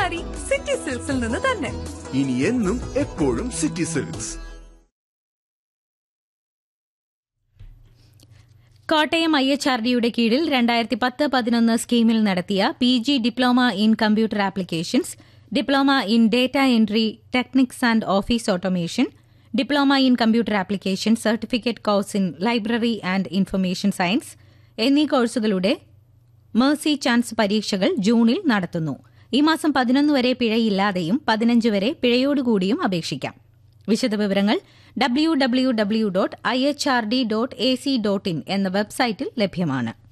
sari city സിൽക്സിൽ നിന്ന് തന്നെ ഇനി എന്നും എപ്പോഴും City Silks Kottayam I H R ഡിയുടെ കീഴിൽ രണ്ടായിരത്തി പത്ത് പതിനൊന്ന് സ്കീമിൽ നടത്തിയ P G diploma in computer applications diploma in data entry techniques and office automation diploma in computer application certificate course in library and information science എന്നീ കോഴ്സുകളുടെ മേഴ്സി ചാൻസ് പരീക്ഷകൾ ജൂണിൽ നടത്തുന്നു ഈ മാസം പതിനൊന്ന് വരെ പിഴയില്ലാതെയും പതിനഞ്ച് വരെ പിഴയോടുകൂടിയും അപേക്ഷിക്കാം വിശദവിവരങ്ങൾ W W W dot I H R D dot A C dot in എന്ന വെബ്സൈറ്റിൽ ലഭ്യമാണ്